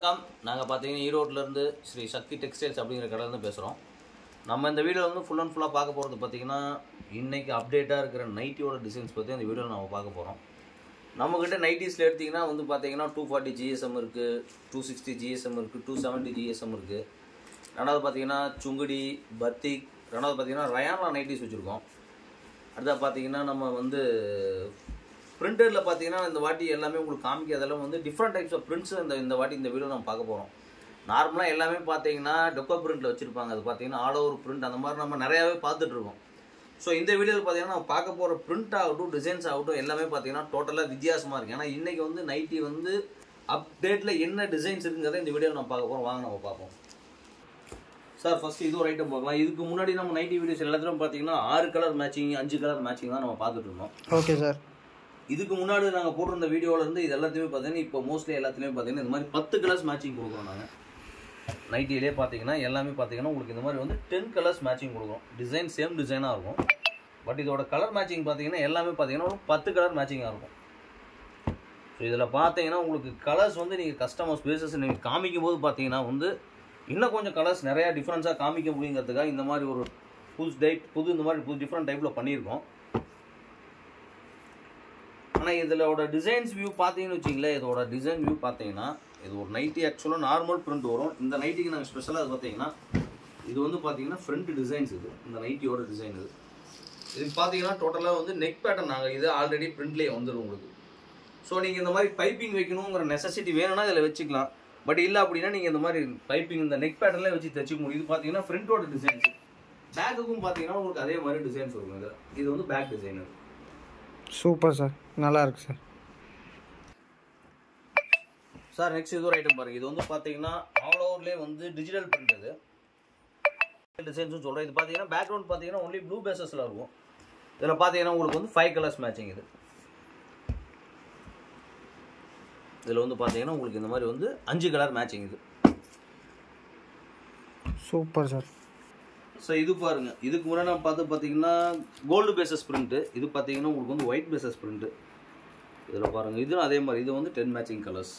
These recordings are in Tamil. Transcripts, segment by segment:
வணக்கம் நாங்கள் பார்த்தீங்கன்னா ஈரோட்லேருந்து ஸ்ரீ சக்தி டெக்ஸ்டைல்ஸ் அப்படிங்கிற கடையிலேருந்து பேசுகிறோம் நம்ம இந்த வீடியோ வந்து ஃபுல் அண்ட் ஃபுல்லாக பார்க்க போகிறது பார்த்தீங்கன்னா இன்றைக்கி அப்டேட்டாக இருக்கிற நைட்டியோட டிசைன்ஸ் பற்றி அந்த வீடியோவில் நம்ம பார்க்க போகிறோம் நம்மக்கிட்ட நைட்டிஸில் எடுத்திங்கன்னா வந்து பார்த்தீங்கன்னா டூ ஃபார்ட்டி ஜிஎஸ்எம் இருக்குது டூ சிக்ஸ்டி ஜிஎஸ்எம் இருக்குது டூ செவன்ட்டி ஜிஎஸ்எம் இருக்குது ரெண்டாவது பார்த்தீங்கன்னா சுங்குடி பத்திக் ரெண்டாவது பார்த்தீங்கன்னா ரயானா நைட்டிஸ் வச்சுருக்கோம் அடுத்தா பார்த்தீங்கன்னா நம்ம வந்து பிரிண்டரில் பார்த்தீங்கன்னா இந்த வாட்டி எல்லாமே உங்களுக்கு காமிக்கிறதெல்லாம் வந்து டிஃப்ரெண்ட் டைப்ஸ் ஆஃப் பிரிண்ட்ஸ் இந்த இந்த வாட்டி இந்த வீடியோ நம்ம பார்க்க போகிறோம் நார்மலாக எல்லாமே பார்த்தீங்கன்னா டொக்கோ பிரிண்டில் வச்சுருப்பாங்க அது பார்த்தீங்கன்னா ஆல் ஓவர் பிரிண்ட் அந்த மாதிரி நம்ம நிறையாவே பார்த்துட்டு இருக்கோம் ஸோ இந்த வீடியோவில் பார்த்தீங்கன்னா நம்ம பார்க்க போகிற பிரிண்ட் ஆகட்டும் டிசைன்ஸ் ஆகட்டும் எல்லாமே பார்த்தீங்கன்னா டோட்டலாக வித்தியாசமாக இருக்குது ஏன்னா இன்றைக்கி வந்து நைட்டி வந்து அப்டேட்டில் என்ன டிசைன்ஸ் இருக்குங்கிறத இந்த வீடியோவில் நம்ம பார்க்க போகிறோம் வாங்க நம்ம பார்ப்போம் சார் ஃபர்ஸ்ட் இது ஒரு ஐட்டம் பார்க்கலாம் இதுக்கு முன்னாடி நம்ம நைட்டி வீடியோஸ் எல்லாத்துலையும் பார்த்தீங்கன்னா ஆறு கலர் மேட்சிங் அஞ்சு கலர் மேட்சிங் தான் நம்ம பார்த்துட்டு இருந்தோம் ஓகே சார் இதுக்கு முன்னாடி நாங்கள் போட்டிருந்த வீடியோவில் இருந்து இது எல்லாத்தையுமே பார்த்தீங்கன்னா இப்போ மோஸ்ட்லி எல்லாத்துலேயுமே பார்த்தீங்கன்னா இந்த மாதிரி பத்து கலர்ஸ் மேட்சிங் கொடுக்குறோம் நாங்கள் நைட்டிலே பார்த்தீங்கன்னா எல்லாமே பார்த்தீங்கன்னா உங்களுக்கு இந்த மாதிரி வந்து டென் கலர்ஸ் மேட்சிங் கொடுக்குறோம் டிசைன் சேம் டிசைனாக இருக்கும் பட் இதோட கலர் மேட்சிங் பார்த்தீங்கன்னா எல்லாமே பார்த்தீங்கன்னா ஒரு பத்து கலர் மேட்சிங்காக இருக்கும் ஸோ இதில் பார்த்தீங்கன்னா உங்களுக்கு கலர்ஸ் வந்து நீங்கள் கஸ்டமர்ஸ் பேசஸ் நீங்கள் காமிக்கும் போது பார்த்தீங்கன்னா வந்து இன்னும் கொஞ்சம் கலர்ஸ் நிறையா டிஃப்ரென்ஸாக காமிக்க முடியுங்கிறதுக்காக இந்த மாதிரி ஒரு புது டைப் புது இந்த மாதிரி புது டிஃப்ரெண்ட் டைப்பில் பண்ணியிருக்கோம் ஆனால் இதோட டிசைன்ஸ் வியூ பார்த்தீங்கன்னு வச்சிங்களேன் இதோட டிசைன் வியூ பார்த்தீங்கன்னா இது ஒரு நைட்டி ஆக்சுவலாக நார்மல் பிரிண்ட் வரும் இந்த நைட்டிக்கு நாங்கள் ஸ்பெஷலாக அது பார்த்தீங்கன்னா இது வந்து பார்த்தீங்கன்னா ஃப்ரண்ட் டிசைன்ஸ் இது இந்த நைட்டியோட டிசைன் இது இதுக்கு பார்த்தீங்கன்னா டோட்டலாக வந்து நெக் பேட்டர்ன் நாங்கள் இது ஆல்ரெடி பிரிண்ட்லேயே வந்துடும் உங்களுக்கு ஸோ நீங்கள் இந்த மாதிரி பைப்பிங் வைக்கணுங்கிற நெசசிட்டி வேணும்னா இதில் வச்சுக்கலாம் பட் இல்லை அப்படின்னா நீங்கள் இந்த மாதிரி பைப்பிங் இந்த நெக் பேட்டர்ன்லேயே வச்சு தைச்சிக்க முடியும் இது பார்த்தீங்கன்னா ஃப்ரண்ட்டோட டிசைன்ஸ் பேக்குக்கும் பார்த்தீங்கன்னா உங்களுக்கு அதே மாதிரி டிசைன்ஸ் வரும் இது இது வந்து பேக் டிசைன் இது சூப்பர் சார் நல்லா இருக்கு சார் சார் நெக்ஸ்ட் இது ஒரு ஐட்டம் பாருங்க இது வந்து பார்த்தீங்கன்னா ஆல் ஓவர்லேயே வந்து டிஜிட்டல் பிரிண்ட் இது டிசைன்ஸும் சொல்கிறேன் இது பார்த்தீங்கன்னா பேக்ரவுண்ட் பார்த்தீங்கன்னா ஒன்லி ப்ளூ பேசஸில் இருக்கும் இதில் பார்த்தீங்கன்னா உங்களுக்கு வந்து ஃபைவ் கலர்ஸ் மேட்சிங் இது இதில் வந்து பார்த்தீங்கன்னா உங்களுக்கு இந்த மாதிரி வந்து அஞ்சு கலர் மேட்சிங் இது சூப்பர் சார் ஸோ இது பாருங்க இதுக்கு முன்னாடி நம்ம பார்த்து பார்த்தீங்கன்னா கோல்டு பேசஸ் பிரிண்ட்டு இது பார்த்தீங்கன்னா உங்களுக்கு வந்து ஒயிட் பேசஸ் பிரிண்ட்டு இதில் பாருங்க இதுவும் அதே மாதிரி இது வந்து டென் மேட்சிங் கலர்ஸ்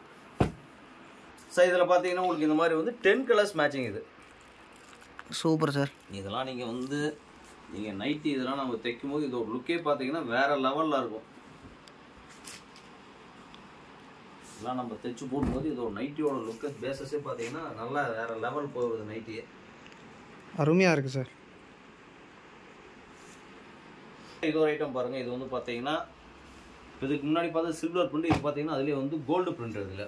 ஸோ இதில் பார்த்தீங்கன்னா உங்களுக்கு இந்த மாதிரி வந்து டென் கலர்ஸ் மேட்சிங் இது சூப்பர் சார் இதெல்லாம் நீங்கள் வந்து நீங்கள் நைட்டி இதெல்லாம் நம்ம தைக்கும் போது இதோட லுக்கே பார்த்தீங்கன்னா வேற லெவலில் இருக்கும் இதெல்லாம் நம்ம தைச்சு போடும்போது இதோட நைட்டியோட லுக்கு பேசஸே பார்த்தீங்கன்னா நல்லா வேற லெவல் போகுது நைட்டியே அருமையாக இருக்குது சார் இது ஒரு ஐட்டம் பாருங்க இது வந்து பார்த்தீங்கன்னா இதுக்கு முன்னாடி பார்த்தா சில்வர் பிரிண்ட் இது பார்த்தீங்கன்னா அதுலேயே வந்து கோல்டு பிரிண்ட் இதில்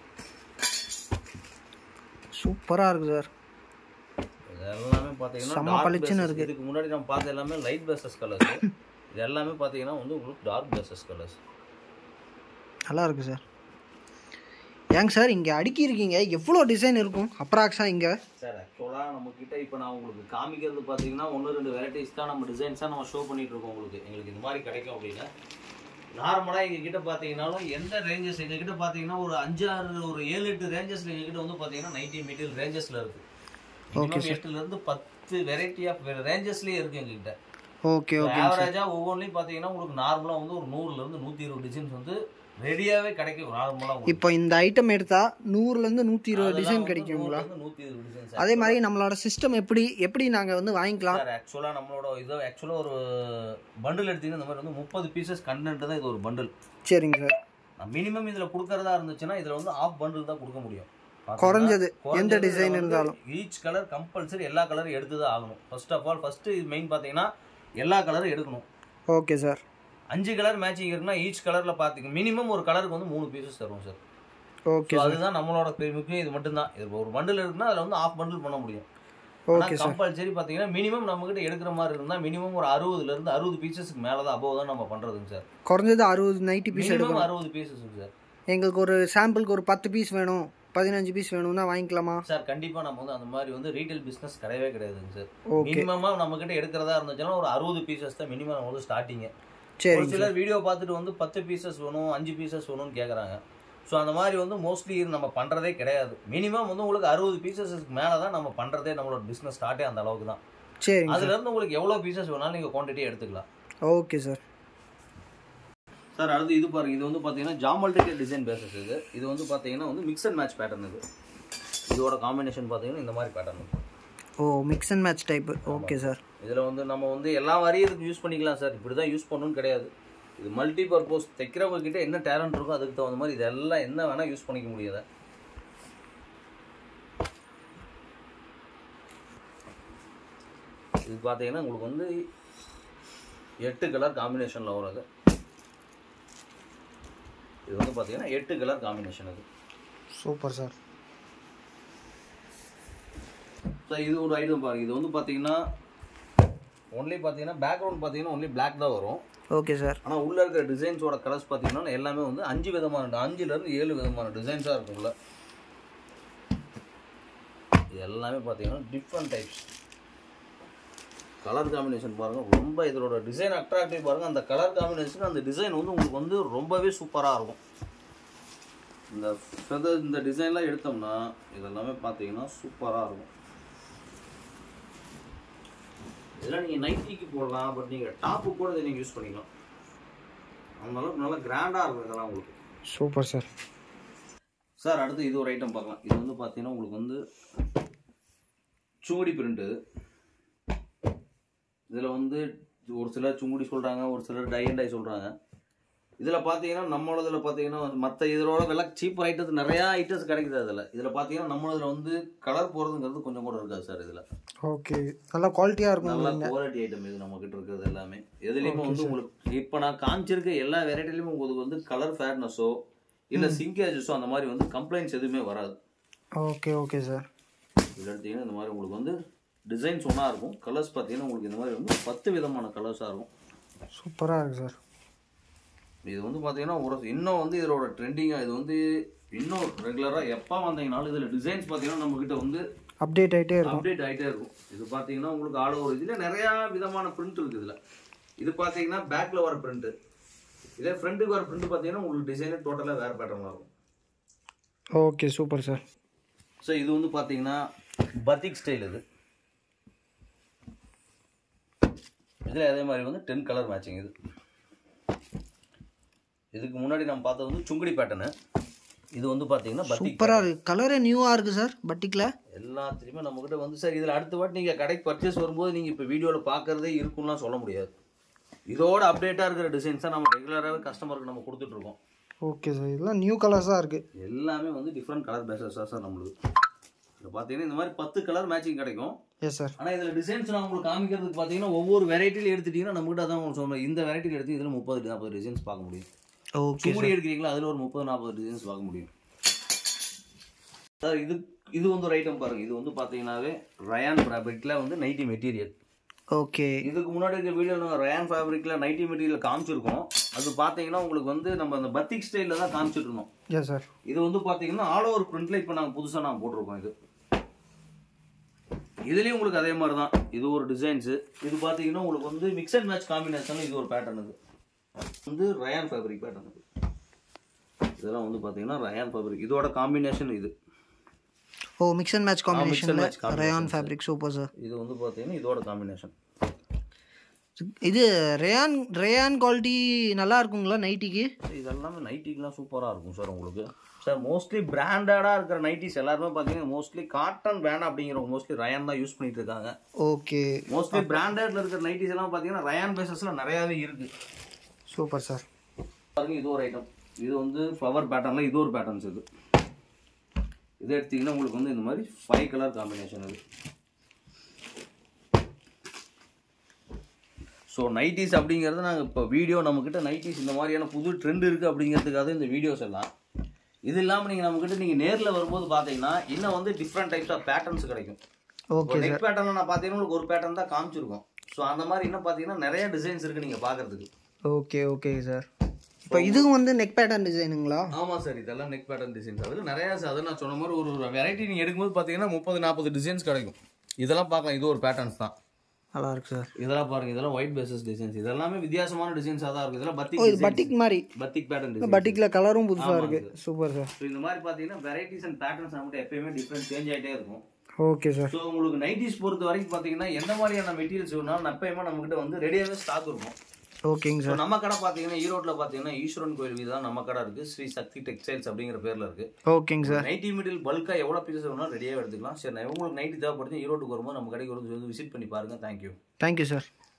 சூப்பராக இருக்குது சார் இது எல்லாமே பார்த்தீங்கன்னா செம்ம dark பளிச்சுன்னு basis. இருக்கு. இதுக்கு முன்னாடி நம்ம பார்த்த எல்லாமே லைட் பேசஸ் கலர்ஸ் இது எல்லாமே பார்த்தீங்கன்னா வந்து உங்களுக்கு டார்க் பேசஸ் கலர்ஸ் நல்லா இருக்குது சார் ஏங்க சார் இங்கே அடுக்கியிருக்கீங்க எவ்வளோ டிசைன் இருக்கும் அப்ராக்ஸா இங்கே சார் ஆக்சுவலாக நம்ம கிட்ட இப்போ நான் உங்களுக்கு காமிக்கிறது பார்த்தீங்கன்னா ஒன்று ரெண்டு வெரைட்டிஸ் தான் நம்ம டிசைன்ஸாக நம்ம ஷோ பண்ணிட்டு இருக்கோம் உங்களுக்கு எங்களுக்கு இந்த மாதிரி கிடைக்கும் அப்படின்னா நார்மலாக எங்கள் கிட்ட பார்த்தீங்கன்னாலும் எந்த ரேஞ்சஸ் எங்கள் கிட்ட பார்த்தீங்கன்னா ஒரு அஞ்சாறு ஒரு ஏழு எட்டு ரேஞ்சஸ்ல எங்கள் கிட்ட வந்து பார்த்தீங்கன்னா நைன்டி மெட்டீரியல் ரேஞ்சஸ்ல இருக்கு மினிமம் எட்டுல இருந்து பத்து வெரைட்டி ஆஃப் ரேஞ்சஸ்லேயே இருக்கு எங்ககிட்ட ஓகே ஓகே ஆவரேஜா ஒவ்வொன்றையும் பார்த்தீங்கன்னா உங்களுக்கு நார்மலாக வந்து ஒரு நூறுல இருந்து நூற்றி இருபது டிசைன்ஸ் வந்து ரெடியாகவே கிடைக்கும் நார்மலாக இப்போ இந்த ஐட்டம் எடுத்தால் நூறுலேருந்து நூற்றி இருபது டிசைன் கிடைக்குங்களா நூற்றி இருபது டிசைன்ஸ் அதே மாதிரி நம்மளோட சிஸ்டம் எப்படி எப்படி நாங்கள் வந்து வாங்கிக்கலாம் சார் ஆக்சுவலாக நம்மளோட இது ஆக்சுவலாக ஒரு பண்டில் எடுத்தீங்கன்னா இந்த மாதிரி வந்து முப்பது பீசஸ் கண்டென்ட் தான் இது ஒரு பண்டில் சரிங்க சார் மினிமம் இதில் கொடுக்கறதா இருந்துச்சுன்னா இதில் வந்து ஆஃப் பண்டில் தான் கொடுக்க முடியும் குறைஞ்சது எந்த டிசைன் இருந்தாலும் ஈச் கலர் கம்பல்சரி எல்லா கலரும் எடுத்து தான் ஆகணும் first of all first main பார்த்தீங்கன்னா எல்லா கலரும் எடுக்கணும் ஓகே சார் அஞ்சு கலர் மேட்சிங் இருக்குன்னா ஈச் கலரில் பார்த்தீங்க மினிமம் ஒரு கலருக்கு வந்து மூணு பீசஸ் தருவோம் சார் ஓகே So அதுதான் நம்மளோட பெரிய முக்கியம் இது மட்டும்தான் இது ஒரு பண்டில் இருக்குன்னா அதில் வந்து ஆஃப் பண்டில் பண்ண முடியும் ஓகே சார் கம்பல்சரி பார்த்தீங்கன்னா மினிமம் நம்ம கிட்ட எடுக்கிற மாதிரி இருந்தால் மினிமம் ஒரு அறுபதுல இருந்து அறுபது பீசஸ்க்கு மேலே தான் அபோவ் தான் நம்ம பண்ணுறதுங்க சார் குறைஞ்சது அறுபது நைன்ட்டி பீஸ் எடுக்கணும் மினிமம் அறுபது பீசஸ் சார் எங்களுக்கு ஒரு சாம்பிளுக்கு ஒரு பத்து பீஸ் வேணும் பதினஞ்சு பீஸ் வேணும்னா வாங்கிக்கலாமா சார் கண்டிப்பாக நம்ம வந்து அந்த மாதிரி வந்து ரீட்டைல் பிஸ்னஸ் கிடையவே கிடையாதுங்க சார் ஓகே மினிமமாக நம்ம கிட்ட எடுக்கிறதா இருந்துச்சுன்னா ஒரு அறுபது பீசஸ் தான் மினிமம் நம்ம வந்து ஸ்டார்டிங் ஒரு சரிங்க சிலர் வீடியோ பார்த்துட்டு வந்து பத்து பீசஸ் வேணும் அஞ்சு பீசஸ் வேணும்னு கேட்குறாங்க ஸோ அந்த மாதிரி வந்து மோஸ்ட்லி நம்ம பண்ணுறதே கிடையாது மினிமம் வந்து உங்களுக்கு அறுபது பீசஸ்க்கு மேலே தான் நம்ம பண்ணுறதே நம்மளோட பிஸ்னஸ் ஸ்டார்ட்டே அந்த அளவுக்கு தான் சரிங்க அதுல இருந்து உங்களுக்கு எவ்வளோ பீசஸ் வேணாலும் நீங்கள் குவான்டிட்டி எடுத்துக்கலாம் ஓகே சார் சார் அடுத்து இது பாருங்க இது வந்து பார்த்தீங்கன்னா ஜாமல்டிக்கல் டிசைன் பேசஸ் இது இது வந்து பார்த்தீங்கன்னா வந்து மிக்ஸ் அண்ட் மேட்ச் பேட்டர்ன் இது இதோட காம்பினேஷன் பார்த்தீங்கன்னா இந்த மாதிரி pattern O mix and match type okay sir இதில் வந்து நம்ம வந்து எல்லா வரையதுக்கு யூஸ் பண்ணிக்கலாம் சார் இப்படி தான் யூஸ் பண்ணணும்னு கிடையாது இது மல்டி பர்பஸ் தைக்கிறவங்க கிட்ட என்ன டேலண்ட் இருக்கோ அதுக்கு தகுந்த மாதிரி இதெல்லாம் என்ன வேணால் யூஸ் பண்ணிக்க முடியாத இது பார்த்தீங்கன்னா உங்களுக்கு வந்து எட்டு கலர் காம்பினேஷனில் வரும் அது இது வந்து பார்த்தீங்கன்னா எட்டு கலர் காம்பினேஷன் அது சூப்பர் சார் ஸோ இது ஒரு ஐட்டம் பாருங்க இது வந்து பார்த்தீங்கன்னா ஒன்லி பார்த்தீங்கன்னா பேக்ரவுண்ட் பார்த்தீங்கன்னா ஒன்லி பிளாக் தான் வரும் ஓகே சார் ஆனால் உள்ளே இருக்கிற டிசைன்ஸோட கலர்ஸ் பார்த்தீங்கன்னா எல்லாமே வந்து அஞ்சு விதமான அஞ்சுலேருந்து ஏழு விதமான டிசைன்ஸாக இருக்கும் உள்ள இது எல்லாமே பார்த்தீங்கன்னா டிஃப்ரெண்ட் டைப்ஸ் கலர் காம்பினேஷன் பாருங்கள் ரொம்ப இதோட டிசைன் அட்ராக்டிவ் பாருங்கள் அந்த கலர் காம்பினேஷன் அந்த டிசைன் வந்து உங்களுக்கு வந்து ரொம்பவே சூப்பராக இருக்கும் இந்த feather- இந்த டிசைன்லாம் எடுத்தோம்னா இதெல்லாமே பார்த்தீங்கன்னா சூப்பராக இருக்கும் இதெல்லாம் நீங்கள் நைட்டிக்கு போடலாம் பட் நீங்கள் டாப்பு கூட இதை நீங்கள் யூஸ் பண்ணிக்கலாம் அந்த அளவுக்கு நல்லா கிராண்டாக இருக்கும் இதெல்லாம் உங்களுக்கு சூப்பர் சார் சார் அடுத்து இது ஒரு ஐட்டம் பார்க்கலாம் இது வந்து பார்த்தீங்கன்னா உங்களுக்கு வந்து சுங்குடி பிரிண்ட்டு இதில் வந்து ஒரு சிலர் சுங்குடி சொல்கிறாங்க ஒரு சிலர் டை அண்ட் டை சொல்கிறாங்க இதில் பார்த்தீங்கன்னா நம்மளதில் பார்த்தீங்கன்னா மற்ற இதோட விலை சீப் ஐட்டத்து நிறையா ஐட்டம்ஸ் கிடைக்குது அதில் இதில் பார்த்தீங்கன்னா நம்மளதில் வந்து கலர் போகிறதுங்கிறது கொஞ்சம் கூட இருக்காது சார் இதில் ஓகே நல்லா குவாலிட்டியாக இருக்கும் நல்ல குவாலிட்டி ஐட்டம் இது நம்ம கிட்ட இருக்கிறது எல்லாமே எதுலேயுமே வந்து உங்களுக்கு இப்போ நான் காமிச்சிருக்க எல்லா வெரைட்டிலையுமே உங்களுக்கு வந்து கலர் ஃபேர்னஸோ இல்லை சிங்கேஜஸோ அந்த மாதிரி வந்து கம்ப்ளைண்ட்ஸ் எதுவுமே வராது ஓகே ஓகே சார் இதில் எடுத்தீங்கன்னா இந்த மாதிரி உங்களுக்கு வந்து டிசைன்ஸ் ஒன்றா இருக்கும் கலர்ஸ் பார்த்தீங்கன்னா உங்களுக்கு இந்த மாதிரி வந்து பத்து விதமான கலர்ஸாக இருக்கும் சூப்பராக இருக்குது சார் இது வந்து பார்த்தீங்கன்னா ஒரு இன்னும் வந்து இதோட ட்ரெண்டிங்காக இது வந்து இன்னும் ரெகுலராக எப்போ வந்தீங்கனாலும் இதில் டிசைன்ஸ் பார்த்தீங்கன்னா நம்மக்கிட்ட வந்து அப்டேட் ஆகிட்டே இருக்கும் அப்டேட் ஆகிட்டே இருக்கும் இது பார்த்தீங்கன்னா உங்களுக்கு ஆல் ஓவர் இதில் நிறையா விதமான பிரிண்ட் இருக்குது இதில் இது பார்த்தீங்கன்னா பேக்கில் வர பிரிண்ட்டு இதே ஃப்ரண்ட்டுக்கு வர பிரிண்ட் பார்த்தீங்கன்னா உங்களுக்கு டிசைனே டோட்டலாக வேறு பேட்டர்னில் இருக்கும் ஓகே சூப்பர் சார் ஸோ இது வந்து பார்த்தீங்கன்னா பத்திக் ஸ்டைல் இது இதில் அதே மாதிரி வந்து டென் கலர் மேட்சிங் இது இதுக்கு முன்னாடி நம்ம பார்த்தது வந்து சுங்குடி பேட்டர்னு இது வந்து பார்த்தீங்கன்னா பத்திக் சூப்பராக இருக்குது கலரே நியூவாக இருக்குது சார் பட்டிக்கில் எல்லாத்துலேயுமே நம்மக்கிட்ட வந்து சார் இதில் அடுத்த வாட்டி நீங்கள் கடைக்கு பர்ச்சேஸ் வரும்போது நீங்கள் இப்போ வீடியோவில் பார்க்குறதே இருக்கும்லாம் சொல்ல முடியாது இதோட அப்டேட்டாக இருக்கிற டிசைன்ஸ் தான் நம்ம ரெகுலராகவே கஸ்டமருக்கு நம்ம கொடுத்துட்ருக்கோம் ஓகே சார் இதெல்லாம் நியூ கலர்ஸாக இருக்குது எல்லாமே வந்து டிஃப்ரெண்ட் கலர் பேசஸாக சார் நம்மளுக்கு இதில் பார்த்தீங்கன்னா இந்த மாதிரி பத்து கலர் மேட்சிங் கிடைக்கும் எஸ் சார் ஆனால் இதில் டிசைன்ஸ் நான் உங்களுக்கு காமிக்கிறதுக்கு பார்த்தீங்கன்னா ஒவ்வொரு வெரைட்டியில் எடுத்துட்டீங்கன்னா நம்மகிட்ட அதான் உங்களுக்கு சொல்றேன் இந்த வெரைட்டியில் எடுத்து இதில் முப்பது நாற்பது டிசைன்ஸ் பார்க்க முடியும் ஓகே சுங்குடி எடுக்கிறீங்களா அதில் ஒரு முப்பது நாற்பது டிசைன்ஸ் பார்க்க முடியும் சார் இது இது வந்து ஒரு ஐட்டம் பாருங்க இது வந்து பார்த்தீங்கன்னாவே ரயான் ஃபேப்ரிக்கில் வந்து நைட்டி மெட்டீரியல் ஓகே இதுக்கு முன்னாடி இருக்க வீடியோவில் நம்ம ரயான் ஃபேப்ரிக்கில் நைட்டி மெட்டீரியல் காமிச்சிருக்கோம் அது பார்த்தீங்கன்னா உங்களுக்கு வந்து நம்ம அந்த பத்திக் ஸ்டைலில் தான் காமிச்சிட்டு இருந்தோம் எஸ் சார் இது வந்து பார்த்தீங்கன்னா ஆல் ஓவர் பிரிண்ட்ல இப்போ நாங்கள் புதுசாக நாங்கள் போட்டிருக்கோம் இது இதுலேயும் உங்களுக்கு அதே மாதிரி தான் இது ஒரு டிசைன்ஸு இது பார்த்தீங்கன்னா உங்களுக்கு வந்து மிக்ஸ் அண்ட் மேட்ச் காம்பினேஷனில் இது ஒரு பேட்டர்ன் இது வந்து ரயான் ஃபேப்ரிக் பேட்டர்ன் இது இதெல்லாம் வந்து பார்த்தீங்கன்னா ரயான் ஃபேப்ரிக் இதோட காம்பினேஷன் இது O mix and match mix and match காம்பினேஷனில் combination, rayon fabric super sir இது வந்து பார்த்தீங்கன்னா இதோட காம்பினேஷன் இது ரேயான் ரேயான் குவாலிட்டி நல்லா இருக்குங்களா நைட்டிக்கு இதெல்லாமே நைட்டிக்கெலாம் சூப்பராக இருக்கும் சார் உங்களுக்கு சார் மோஸ்ட்லி பிராண்டடாக இருக்கிற நைட்டிஸ் எல்லாருமே பார்த்தீங்கன்னா மோஸ்ட்லி காட்டன் வேணாம் அப்படிங்கிறவங்க மோஸ்ட்லி ரயான் தான் யூஸ் பண்ணிட்டு இருக்காங்க ஓகே மோஸ்ட்லி பிராண்டட்ல இருக்கிற நைட்டிஸ் எல்லாம் பார்த்தீங்கன்னா ரயான் பேசஸ்ல நிறையாவே இருக்கு சூப்பர் சார் பாருங்க இது ஒரு ஐட்டம் இது வந்து ஃப்ளவர் பேட்டர்னில் இது ஒரு பேட்டர்ன்ஸ் இது இதை எடுத்தீங்கன்னா உங்களுக்கு வந்து இந்த மாதிரி ஃபைவ் கலர் காம்பினேஷன் இது ஸோ நைட்டிஸ் அப்படிங்கிறது நாங்கள் இப்போ வீடியோ நம்மக்கிட்ட நைட்டிஸ் இந்த மாதிரியான புது ட்ரெண்ட் இருக்குது அப்படிங்கிறதுக்காக இந்த வீடியோஸ் எல்லாம் இது இல்லாமல் நீங்கள் நம்மக்கிட்ட நீங்கள் நேரில் வரும்போது பார்த்தீங்கன்னா இன்னும் வந்து டிஃப்ரெண்ட் டைப்ஸ் ஆஃப் பேட்டர்ன்ஸ் கிடைக்கும் ஓகே நெக் பேட்டர்னில் நான் பார்த்தீங்கன்னா உங்களுக்கு ஒரு பேட்டர்ன் தான் காமிச்சிருக்கோம் ஸோ அந்த மாதிரி இன்னும் பார்த்தீங்கன்னா நிறைய டிசைன்ஸ் இருக்குது நீங்கள் பார்க்கறதுக்கு ஓகே ஓகே சார் இப்போ இதுவும் வந்து நெக் பேட்டர்ன் டிசைனுங்களா ஆமாம் சார் இதெல்லாம் நெக் பேட்டர்ன் டிசைன்ஸ் அதில் நிறையா அது நான் சொன்ன மாதிரி ஒரு ஒரு வெரைட்டி நீங்கள் எடுக்கும்போது பார்த்தீங்கன்னா முப்பது நாற்பது டிசைன்ஸ் கிடைக்கும் இதெல்லாம் பார்க்கலாம் இது ஒரு பேட்டர்ன்ஸ் தான் நல்லா இருக்கு சார் இதெல்லாம் பாருங்க இதெல்லாம் ஒயிட் பேசஸ் டிசைன்ஸ் இதெல்லாமே வித்தியாசமான டிசைன்ஸாக தான் இருக்கும் இதெல்லாம் ஓ பத்திக் இது பட்டிக் மாதிரி பத்திக் பேட்டர்ன் டிசைன் பட்டிக்கில் கலரும் புதுசாக ஆமா, இருக்கு இது. சூப்பர் சார் ஸோ இந்த மாதிரி பார்த்தீங்கன்னா வெரைட்டிஸ் அண்ட் பேட்டர்ன்ஸ் நம்மகிட்ட எப்பயுமே டிஃப்ரெண்ட் சேஞ்ச் ஆகிட்டே இருக்கும் ஓகே சார் ஸோ உங்களுக்கு நைட்டிஸ் பொறுத்த வரைக்கும் பார்த்தீங்கன்னா எந்த மாதிரியான மெட்டீரியல்ஸ் வேணாலும் எப்பயுமே நம்மகிட்ட வந்து ரெடியாகவே ஸ்டாக் இருக்கும் ஓகேங்க ஸோ சார் நம்ம கடை பார்த்தீங்கன்னா ஈரோட்டில் பார்த்தீங்கன்னா ஈஸ்வரன் கோயில் வீடு தான் நம்ம கடை இருக்குது ஸ்ரீ சக்தி டெக்ஸ்டைல்ஸ் அப்படிங்கிற பேரில் இருக்குது ஓகேங்க சார் நைட்டி மெட்டீரியல் பல்காக எவ்வளோ பீசஸ் வேணாலும் ரெடியாக எடுத்துக்கலாம் சரி நான் உங்களுக்கு நைட்டி தேவைப்படுது ஈரோட்டுக்கு வரும்போது நம்ம கடைக்கு வந்து விசிட் பண்ணி பாருங்கள் தேங்க்யூ தேங்க்யூ சார்